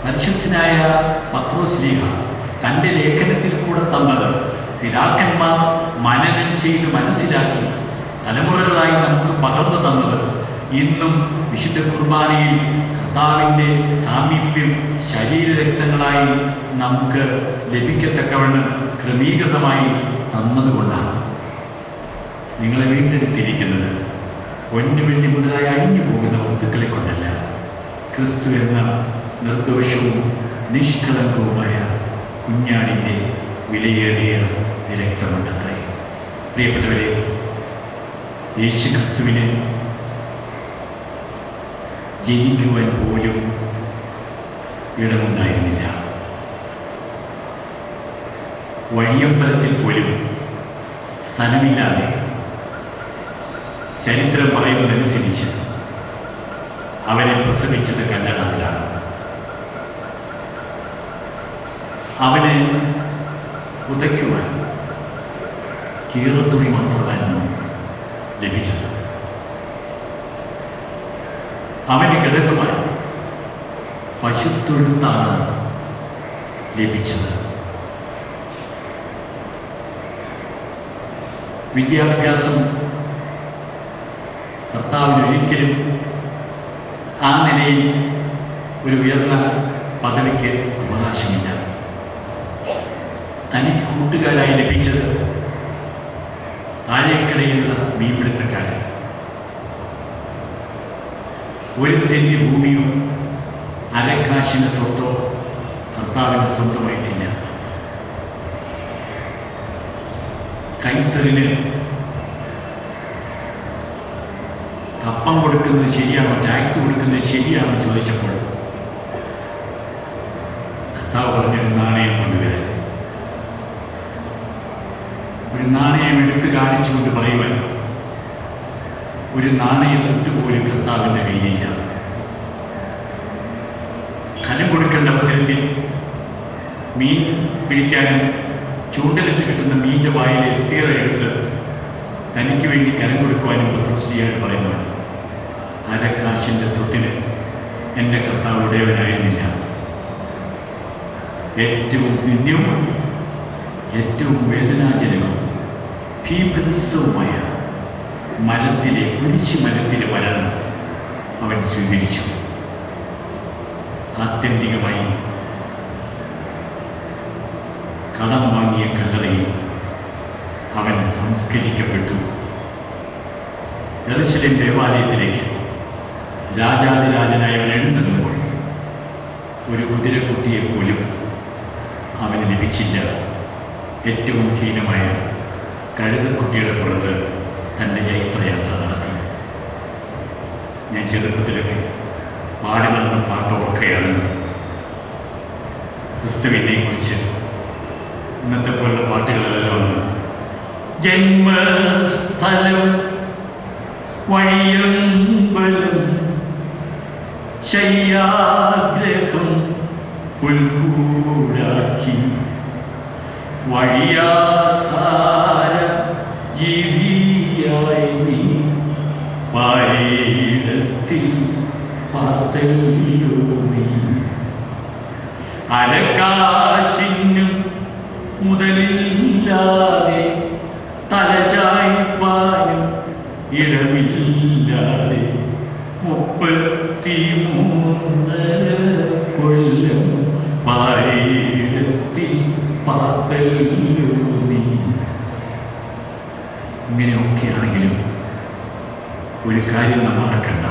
പരിശുദ്ധനായ പത്രോസ്ലീഹ തൻ്റെ ലേഖനത്തിൽ കൂടെ തന്നത് പിതാക്കന്മാർ മനനം ചെയ്ത് മനസ്സിലാക്കി തലമുറകളായി നമുക്ക് പകർന്നു തന്നത് ഇന്നും വിശുദ്ധ കുർബാനയിൽ കർത്താവിൻ്റെ സാമീപ്യം ശരീരരക്തങ്ങളായി നമുക്ക് ലഭിക്കത്തക്കവണ്ണം ക്രമീകൃതമായി തന്നതുകൊണ്ടാണ് നിങ്ങളെ വീണ്ടെടുത്തിരിക്കുന്നത് പൊന്നുവെള്ളി മുതലായി അഴിഞ്ഞു പോകുന്ന വസ്തുക്കളെ കൊണ്ടല്ല ക്രിസ്തു എന്ന നിർദോഷവും നിഷ്കളങ്കവുമായ കുഞ്ഞാടിൻ്റെ വിലയേറിയ രക്തമുണ്ടത്രേ പ്രിയപ്പെട്ടവരെ യേശു ക്രിസ്തുവിന് ജനിക്കുവാൻ പോലും ഇടമുണ്ടായിരുന്നില്ല വഴിയമ്പലത്തിൽ പോലും സ്ഥലമില്ലാതെ ചരിത്രം പറയുന്നതനുസരിച്ച് അവനെ പ്രസവിച്ചത് കല്ലടവിലാണ് അവനെ ഉതയ്ക്കുവാൻ കീറത്തുണി മാത്രമായിരുന്നു ലഭിച്ചത് അവന് കിടക്കുവാൻ പശുത്തൊഴുത്താണ് ലഭിച്ചത് വിദ്യാഭ്യാസം കർത്താവിന് ഒരിക്കലും ആ നിലയിൽ ഒരു ഉയർന്ന പദവിക്ക് അവകാശമില്ല തനിക്ക് കൂട്ടുകാരായി ലഭിച്ചത് താഴേക്കടയിലുള്ള മീൻപിടുത്തക്കാരൻ ഒരു സെന്റ് ഭൂമിയോ അരക്കാശിന് സ്വത്തോ കർത്താവിന് സ്വന്തമായിട്ടില്ല കൈസറിന് കപ്പം കൊടുക്കുന്നത് ശരിയാണോ ടാക്സ് കൊടുക്കുന്നത് ശരിയാണോ ചോദിച്ചപ്പോൾ കർത്താവ് പറഞ്ഞൊരു നാണയം കൊണ്ടുവരാൻ ഒരു നാണയം എടുത്തു കാണിച്ചുകൊണ്ട് പറയുവാൻ ഒരു നാണയം തൊട്ടുപോലും കർത്താവിൻ്റെ കയ്യിലില്ല കലം കൊടുക്കേണ്ട അവസരത്തിൽ മീൻ പിടിക്കാനും ചൂണ്ടലിട്ട് കിട്ടുന്ന മീൻ്റെ വായിലെ സ്തീറ എടുത്ത് തനിക്ക് വേണ്ടി കരം കൊടുക്കുവാനും പത്രോസ്ലിയാണ് പറയുന്നത് അരക്കാശിൻ്റെ സ്വത്തിന് എൻ്റെ കർത്താവ് ഉടയവനായിരുന്നില്ല ഏറ്റവും നിന്ദ്യവും ഏറ്റവും വേദനാജനകവും ഭീഭത്സവുമായ മരത്തിലെ കുരിശ് മരത്തിലെ മരണം അവൻ സ്വീകരിച്ചു ആത്യന്തികമായി കടം വാങ്ങിയ കല്ലറയിൽ അവൻ സംസ്കരിക്കപ്പെട്ടു എറുശലേം ദേവാലയത്തിലേക്ക് രാജാതിരാജനായവൻ എഴുന്നള്ളുമ്പോൾ ഒരു കുതിരക്കുട്ടിയെ പോലും അവന് ലഭിച്ചില്ല ഏറ്റവും ഹീനമായ കഴുതക്കുട്ടിയുടെ പുറത്ത് തൻ്റെ ജൈത്രയാത്ര നടത്തി ഞാൻ ചെറുപ്പത്തിലൊക്കെ പാടി നടന്ന പാട്ട് ഓർക്കുകയാണ് ക്രിസ്തുവിനെ കുറിച്ച് ഇന്നത്തെ പോലുള്ള പാട്ടുകളെല്ലാം ഉണ്ട് ജന്മസ്ഥലം വഴിയമ്പലം ശയ്യാഗ്രഹം പുൽക്കൂടാക്കി വഴിയാസാര ജീവിയായി നീ പാരീടത്തിൽ പാത്തല്ലോ നീ അരക്കാശിനും മുതലില്ലാതെ തലചായ്പാനും ഇടമില്ലാതെ മുപ്പത്തി മൂന്നര കൊല്ലം പാരീടത്തിൽ പാത്തല്ലോ നീ ഇങ്ങനെയൊക്കെയാണെങ്കിലും ഒരു കാര്യം നാം മറക്കണ്ട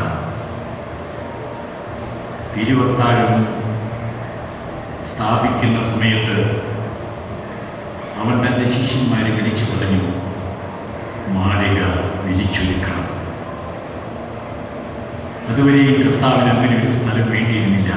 തിരുവത്താഴം സ്ഥാപിക്കുന്ന സമയത്ത് അവൻ തൻ്റെ ശിഷ്യന്മാരെ വിളിച്ചു പറഞ്ഞു മാളിക വിരിച്ചൊരുക്കണം അതുവരെയും കർത്താവിന് അങ്ങനെ ഒരു സ്ഥലം വേണ്ടിയിരുന്നില്ല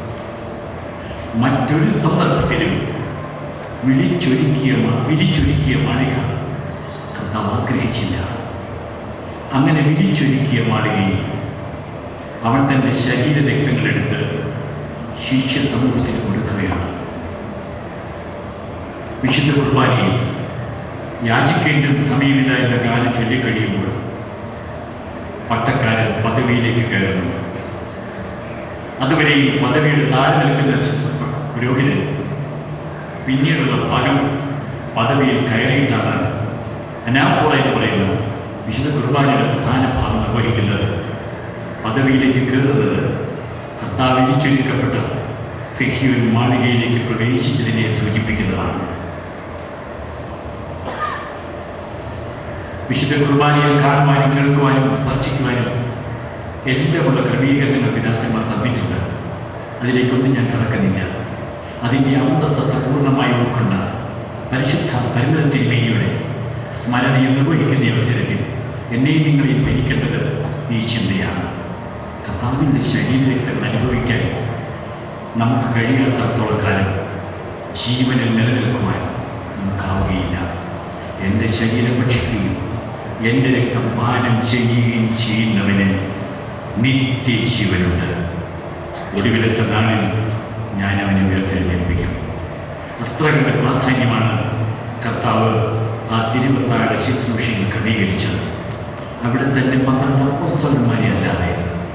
മറ്റൊരു സന്ദർഭത്തിലും വിളിച്ചൊരുക്കിയ മ- വിരിച്ചൊരുക്കിയ മാളിക കർത്താവ് ആഗ്രഹിച്ചില്ല അങ്ങനെ വിരിച്ചൊരുക്കിയ മാളികയിൽ അവൻ തന്റെ ശരീര രക്തങ്ങളെടുത്ത് ശിഷ്യ സമൂഹത്തിന് കൊടുക്കുകയാണ് വിശുദ്ധ കുർബാനയിൽ യാചിക്കേണ്ട സമയമില്ല എന്ന കാലം ചൊല്ലിക്കഴിയുമ്പോൾ പട്ടക്കാരൻ പദവിയിലേക്ക് കയറുന്നു അതുവരെയും പദവിയുടെ താഴെ നിൽക്കുന്ന പുരോഹിതൻ പിന്നീടുള്ള ഭാഗം പദവിയിൽ കയറിയിട്ടാണ് അനാഫോള എന്ന് പറയുന്ന വിശുദ്ധ കുർബാനയുടെ പ്രധാന ഭാഗം നിർവഹിക്കുന്നത് പദവിയിലേക്ക് കയറുന്നത് കർത്താവ് വിരിച്ചൊരുക്കപ്പെട്ട സിഹിയൻ മാളികയിലേക്ക് പ്രവേശിച്ചതിനെ സൂചിപ്പിക്കുന്നതാണ് വിശുദ്ധ കുർബാനയിൽ കാണുവാനും കേൾക്കുവാനും സ്പർശിക്കുവാനും എല്ലാമുള്ള ക്രമീകരണങ്ങൾ പിതാക്കന്മാർ തന്നിട്ടുണ്ട് അതിലേക്കൊന്നും ഞാൻ കടക്കുന്നില്ല അതിൻ്റെ അന്തസ്സത്ത പൂർണ്ണമായി ഉൾക്കൊണ്ട പരിശുദ്ധ പരിമളത്തിന്മയുടെ സ്മരണയെ നിർവഹിക്കുന്ന അവസരത്തിൽ എന്നെയും നിങ്ങളെയും ഭരിക്കേണ്ടത് ഈ ചിന്തയാണ് കർത്താവിൻ്റെ ശരീരരക്തങ്ങൾ അനുഭവിക്കാൻ നമുക്ക് കഴിയാത്തത്തോളം കാലം ജീവനിൽ നിലനിൽക്കുവാൻ നമുക്കാവുകയില്ല എൻ്റെ ശരീരം ഭക്ഷിക്കുകയും എൻ്റെ രക്തം പാനം ചെയ്യുകയും ചെയ്യുന്നവന് നിത്യജീവനുണ്ട് ഒടുവിലത്തെ നാളിൽ ഞാൻ അവനെ ഉയർത്തെഴുന്നേൽപ്പിക്കും അത്രകളുടെ പ്രാധാന്യമാണ് കർത്താവ് ആ തിരുവത്താഴ ശുശ്രൂഷയിൽ ക്രമീകരിച്ചത് അവിടെ തന്നെ പന്ത്രണ്ട് അപ്പോസ്തലന്മാരെ അല്ലാതെ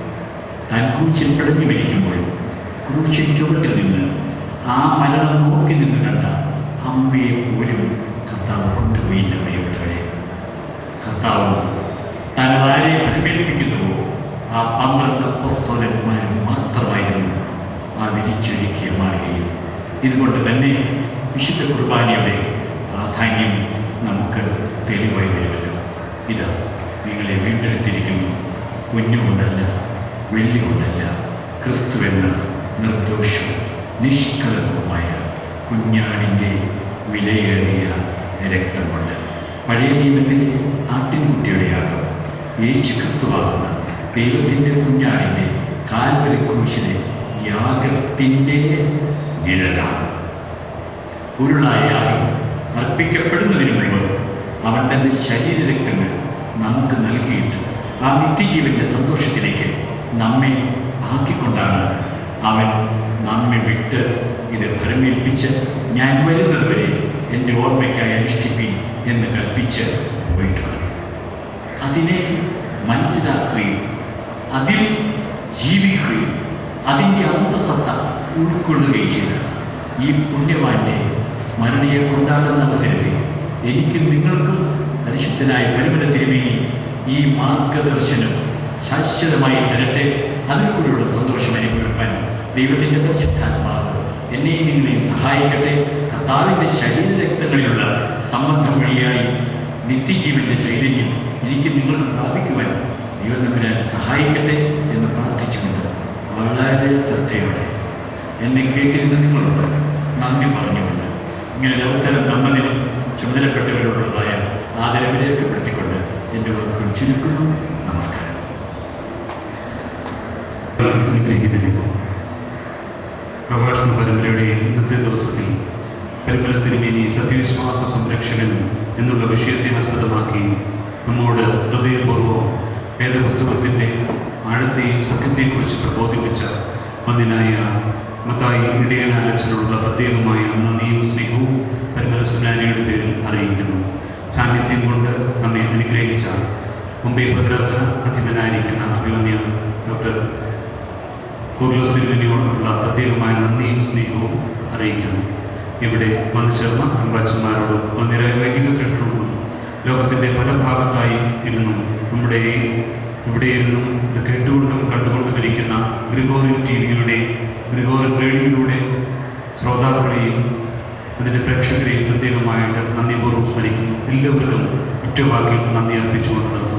താൻ ക്രൂശിൽ പിടഞ്ഞു മരിക്കുമ്പോൾ ക്രൂശിൽ ചുവട്ടിൽ നിന്ന് ആ മരണം നോക്കി നിന്ന് കണ്ട അമ്മയെ പോലും കർത്താവ് കൊണ്ടുപോയില്ല പ്രിയപ്പെട്ടവരെ കർത്താവ് താൻ ആരെ പരിമേൽപ്പിക്കുന്നുവോ ആ പന്ത്രണ്ട് അപ്പോസ്തലന്മാർ മാത്രമായിരുന്നു ആ വിരിച്ചൊരുക്കിയ മാറുകയും ഇതുകൊണ്ട് തന്നെ വിശുദ്ധ കുർബാനയുടെ പ്രാധാന്യം നമുക്ക് തെളിവായി വരുമല്ലോ ഇത് നിങ്ങളെ വീണ്ടെടുത്തിരിക്കുന്നു കുഞ്ഞുകൊണ്ടല്ല വെള്ളി കൊണ്ടല്ല ക്രിസ്തുവെന്ന നിർദോഷവും നിഷ്കളങ്കവുമായ കുഞ്ഞാടിൻ്റെ വിലയേറിയ രക്തം കൊണ്ട് പഴയ നിയമത്തിലെ ആട്ടിൻകുട്ടിയുടെ യാഗം യേശു ക്രിസ്തുവാകുന്ന ദൈവത്തിൻ്റെ കുഞ്ഞാടിൻ്റെ കാൽവരി ക്രൂശിലെ യാഗത്തിൻ്റെ നിഴലാണ് പൊരുളായ യാഗം അർപ്പിക്കപ്പെടുന്നതിന് മുമ്പ് അവൻ തന്റെ ശരീരരക്തങ്ങൾ നമുക്ക് നൽകിയിട്ട് ആ നിത്യജീവന്റെ സന്തോഷത്തിലേക്ക് നമ്മെ ആക്കിക്കൊണ്ടാണ് അവൻ നമ്മെ വിട്ട് ഇത് ഫലമേൽപ്പിച്ച് ഞാൻ വരുന്നതുവരെ എൻ്റെ ഓർമ്മയ്ക്കായി അനുഷ്ഠിപ്പീൻ എന്ന് കൽപ്പിച്ച് പോയിട്ടുള്ളത് അതിനെ മനസ്സിലാക്കുകയും അതിൽ ജീവിക്കുകയും അതിൻ്റെ അന്തസത്ത ഉൾക്കൊള്ളുകയും ചെയ്ത ഈ പുണ്യവാന്റെ സ്മരണയെ കൊണ്ടാടുന്ന അവസരത്തിൽ എനിക്കും നിങ്ങൾക്കും പരിശുദ്ധനായ പരിമല തിരുമേനി ഈ മാർഗദർശനം ശാശ്വതമായി തരട്ടെ അതിൽ കൂടെയുള്ള സന്തോഷം അനുഭവിക്കാൻ ദൈവത്തിൻ്റെ പരിശുദ്ധാത്മാവ് എന്നെയും നിങ്ങളെയും സഹായിക്കട്ടെ കർത്താവിൻ്റെ ശരീരരക്തങ്ങളിലുള്ള സംബന്ധം വഴിയായി നിത്യജീവന്റെ ചൈതന്യം എനിക്ക് നിങ്ങൾക്ക് പ്രാപിക്കുവാൻ ദൈവം തമ്പുരാൻ സഹായിക്കട്ടെ എന്ന് പ്രാർത്ഥിച്ചുകൊണ്ട് വളരെ ശ്രദ്ധയോടെ എന്നെ കേട്ടിരുന്ന നിങ്ങളോട് നന്ദി പറഞ്ഞുകൊണ്ട് ഇങ്ങനെ ഒരു അവസരം തന്നതിന് ചുമതലപ്പെട്ടവരോടുള്ളതായ ആദരവ് രേഖപ്പെടുത്തിക്കൊണ്ട് എൻ്റെ വാക്കുകൾ ചുരുക്കുന്നു നമസ്കാരം അനുഗ്രഹീതനെ പ്രഭാഷണ പരമ്പരയുടെ ഇന്നത്തെ ദിവസത്തിൽ പരിമല തിരുമേനി സത്യവിശ്വാസ സംരക്ഷകൻ എന്നുള്ള വിഷയത്തെ ആസ്പദമാക്കി നമ്മോട് ഹൃദയപൂർവ്വം വേദപുസ്തകത്തിൻ്റെ ആഴത്തെയും സത്യത്തെക്കുറിച്ച് പ്രബോധിപ്പിച്ച വന്യനായ മത്തായി ഇടയനാലച്ചനുള്ള പ്രത്യേകമായ നന്ദിയും സ്നേഹവും പരിമല സുനാനിയുടെ പേരിൽ അറിയിക്കുന്നു സാന്നിധ്യം കൊണ്ട് നമ്മെ അനുഗ്രഹിച്ച മുംബൈ ഭദ്രാസന അധിപനായിരിക്കുന്ന അഭിമന്യ ഡോക്ടർ കുർലോസിനോടുള്ള പ്രത്യേകമായ നന്ദിയും സ്നേഹവും അറിയിക്കുന്നു ഇവിടെ വന്നു ചേർന്ന അംബാച്ചന്മാരോടും വന്നിരായ വൈദിക ശ്രേഷ്ഠരോടും ലോകത്തിൻ്റെ പല ഭാഗത്തായി ഇരുന്നും നമ്മുടെ ഇവിടെ ഇരുന്നും ഇത് കേട്ടുകൊണ്ടും കണ്ടുകൊണ്ടും ഇരിക്കുന്ന ഗ്രിഗോറിയൻ ടി വിയുടെ ഗ്രിഗോറിയൻ റേഡിയോയിലൂടെ ശ്രോതാക്കളെയും അതിൻ്റെ പ്രേക്ഷകരെയും പ്രത്യേകമായിട്ട് നന്ദിപൂർവ്വം സ്മരിക്കുന്നു എല്ലാവർക്കും ഒറ്റവാക്കിൽ നന്ദി അർപ്പിച്ചുകൊണ്ട്